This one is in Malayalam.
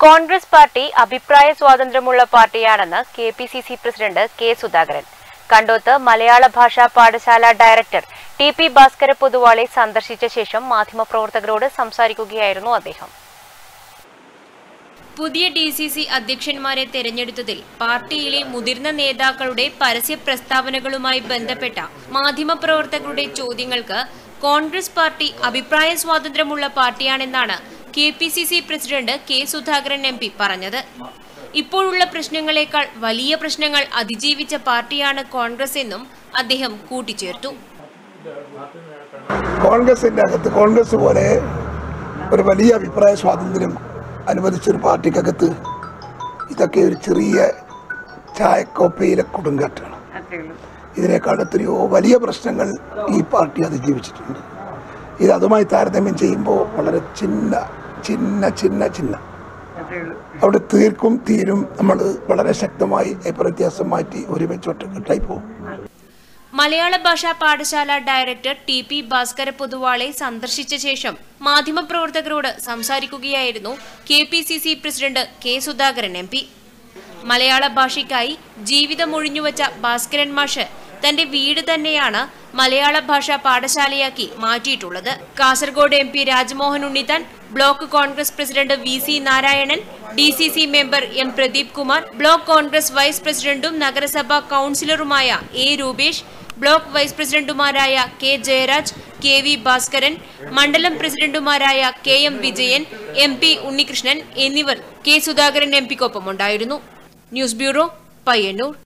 കോൺഗ്രസ് പാർട്ടി അഭിപ്രായ സ്വാതന്ത്ര്യമുള്ള പാർട്ടിയാണെന്ന് K P C C president K Sudhakaran Kandoth Malayala Bhasha Pathashala director T P Bhaskara പൊതുവാളെ സന്ദർശിച്ച ശേഷം മാധ്യമപ്രവർത്തകരോട് സംസാരിക്കുകയായിരുന്നു അദ്ദേഹം പുതിയ ഡി സി സി അധ്യക്ഷന്മാരെ തെരഞ്ഞെടുത്തതിൽ പാർട്ടിയിലെ മുതിർന്ന നേതാക്കളുടെ പരസ്യ പ്രസ്താവനകളുമായി ബന്ധപ്പെട്ട മാധ്യമപ്രവർത്തകരുടെ ചോദ്യങ്ങൾക്ക് കോൺഗ്രസ് പാർട്ടി അഭിപ്രായ സ്വാതന്ത്ര്യമുള്ള പാർട്ടിയാണെന്നാണ് K P C C president K Sudhakaran M P പറഞ്ഞത് ഇപ്പോഴുള്ള പ്രശ്നങ്ങളെക്കാൾ വലിയ പ്രശ്നങ്ങൾ അതിജീവിച്ച പാർട്ടിയാണ് കോൺഗ്രസ് എന്നും അദ്ദേഹം കൂട്ടിച്ചേർത്തു കോൺഗ്രസിൻ്റെ അകത്ത് കോൺഗ്രസ് പോലെ ഒരു വലിയ അഭിപ്രായ സ്വാതന്ത്ര്യം അനുവദിച്ചൊരു പാർട്ടിക്കകത്ത് ഇതൊക്കെ ഒരു ചെറിയ ചായക്കോപ്പയിലെ കൊടുങ്കാറ്റാണ് ഇതിനേക്കാൾ എത്രയോ വലിയ പ്രശ്നങ്ങൾ ഈ പാർട്ടി അതിജീവിച്ചിട്ടുണ്ട് ഇത് അതുമായി താരതമ്യം ചെയ്യുമ്പോൾ വളരെ ചിന്ന ചിന്ന ചിന്ന ചിന്ന അവിടെ തീർക്കും തീരും നമ്മൾ വളരെ ശക്തമായി വ്യത്യാസം മാറ്റി ഒരുമിച്ച് ഒറ്റക്കെട്ടായി പോകും Malayala Bhasha Pathashala director T P Bhaskara പൊതുവാളെ സന്ദർശിച്ച ശേഷം മാധ്യമപ്രവർത്തകരോട് സംസാരിക്കുകയായിരുന്നു K P C C president K Sudhakaran M P മലയാള ഭാഷയ്ക്കായി ജീവിതമൊഴിഞ്ഞുവച്ച ഭാസ്കരൻ മാഷ് തന്റെ വീട് തന്നെയാണ് മലയാള ഭാഷാ പാഠശാലയാക്കി മാറ്റിയിട്ടുള്ളത് Kasaragod M P Rajmohan Unnithan block Congress president V C Narayanan D C C member M Pradeep Kumar block Congress vice പ്രസിഡന്റും നഗരസഭാ കൌൺസിലറുമായ എ രൂപേഷ് ബ്ലോക്ക് വൈസ് പ്രസിഡന്റുമാരായ K Jayaraj K V Bhaskaran മണ്ഡലം പ്രസിഡന്റുമാരായ K M Vijayan M P Unnikrishnan എന്നിവർ കെ സുധാകരൻ എം പിക്കൊപ്പമുണ്ടായിരുന്നു ന്യൂസ് ബ്യൂറോ പയ്യന്നൂർ